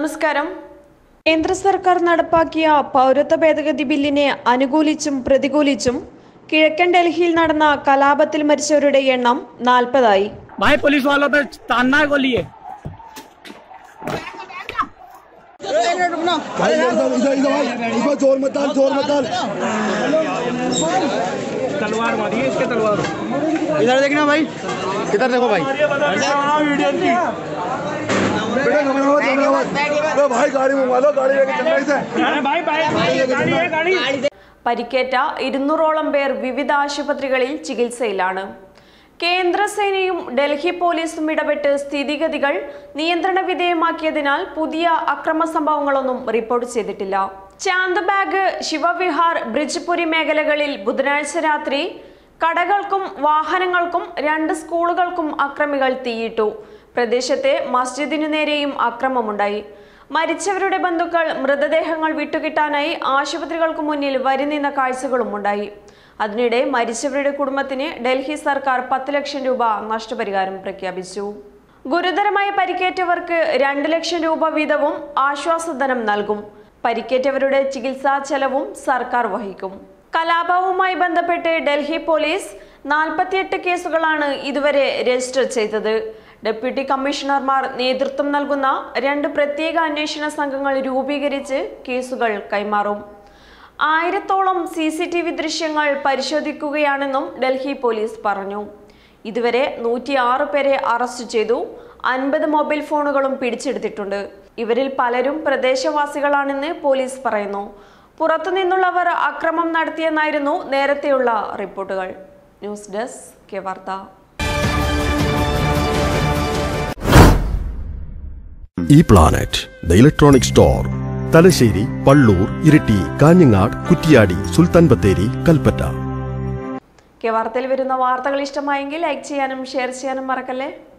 നമസ്കാരം കേന്ദ്ര സർക്കാർ നടപ്പാക്കിയ പൗരത്വ ഭേദഗതി ബില്ലിനെ അനുകൂലിച്ചും പ്രതികൂലിച്ചും കിഴക്കൻ ഡൽഹിയിൽ നടന്ന കലാപത്തിൽ മരിച്ചവരുടെ എണ്ണം നാൽപ്പതായി भाई पुलिस वालों पे तानना है गोली है भाई इधर इधर इधर भाई इसमें जोर मत डाल जोर मत डाल तलवार मारिए इसके तलवार इधर देखना भाई इधर देखो भाई बेटा घबराओ मत घबराओ मत अरे भाई गाड़ी मंगवा लो गाड़ी लेके चलना इसे भाई भाई गाड़ी है गाड़ी പരിക്കേറ്റ ഇരുന്നൂറോളം പേർ വിവിധ ആശുപത്രികളിൽ ചികിത്സയിലാണ് കേന്ദ്രസേനയും ഡൽഹി പോലീസും ഇടപെട്ട് സ്ഥിതിഗതികൾ നിയന്ത്രണ വിധേയമാക്കിയതിനാൽ പുതിയ അക്രമ സംഭവങ്ങളൊന്നും റിപ്പോർട്ട് ചെയ്തിട്ടില്ല ചാന്ദബാഗ് ശിവവിഹാർ ബ്രിജ്പുരി മേഖലകളിൽ ബുധനാഴ്ച രാത്രി കടകൾക്കും വാഹനങ്ങൾക്കും രണ്ട് സ്കൂളുകൾക്കും അക്രമികൾ തീയിട്ടു പ്രദേശത്തെ മസ്ജിദിനു നേരെയും അക്രമമുണ്ടായി മരിച്ചവരുടെ ബന്ധുക്കൾ മൃതദേഹങ്ങൾ വിട്ടുകിട്ടാനായി ആശുപത്രികൾക്ക് മുന്നിൽ വരി നിന്ന കാഴ്ചകളും ഉണ്ടായി അതിനിടെ മരിച്ചവരുടെ കുടുംബത്തിന് ഡൽഹി സർക്കാർ പത്ത് ലക്ഷം രൂപ നഷ്ടപരിഹാരം പ്രഖ്യാപിച്ചു ഗുരുതരമായി പരിക്കേറ്റവർക്ക് രണ്ട് ലക്ഷം രൂപ വീതവും ആശ്വാസധനം നൽകും പരിക്കേറ്റവരുടെ ചികിത്സാ ചെലവും സർക്കാർ വഹിക്കും കലാപവുമായി ബന്ധപ്പെട്ട് ഡൽഹി പോലീസ് നാൽപ്പത്തിയെട്ട് കേസുകളാണ് ഇതുവരെ രജിസ്റ്റർ ചെയ്തത് ഡെപ്യൂട്ടി കമ്മീഷണർമാർ നേതൃത്വം നൽകുന്ന രണ്ട് പ്രത്യേക അന്വേഷണ സംഘങ്ങൾ രൂപീകരിച്ച് കേസുകൾ കൈമാറും ആയിരത്തോളം സി സി ടി വി ദൃശ്യങ്ങൾ പരിശോധിക്കുകയാണെന്നും ഡൽഹി പോലീസ് പറഞ്ഞു ഇതുവരെ നൂറ്റിയാറ് പേരെ അറസ്റ്റ് ചെയ്തു അൻപത് മൊബൈൽ ഫോണുകളും പിടിച്ചെടുത്തിട്ടുണ്ട് ഇവരിൽ പലരും പ്രദേശവാസികളാണെന്ന് പോലീസ് പറയുന്നു പുറത്തുനിന്നുള്ളവർ അക്രമം നടത്തിയെന്നായിരുന്നു നേരത്തെയുള്ള റിപ്പോർട്ടുകൾ news desk K Vartha E planet the electronic store Thalassery Pallur Iritty Kanhangad Kuttiady Sulthan Bathery Kalpetta K വാർത്തയിൽ വരുന്ന വാർത്തകൾ ഇഷ്ടമായെങ്കിൽ ലൈക്ക് ചെയ്യാനും ഷെയർ ചെയ്യാനും മറക്കല്ലേ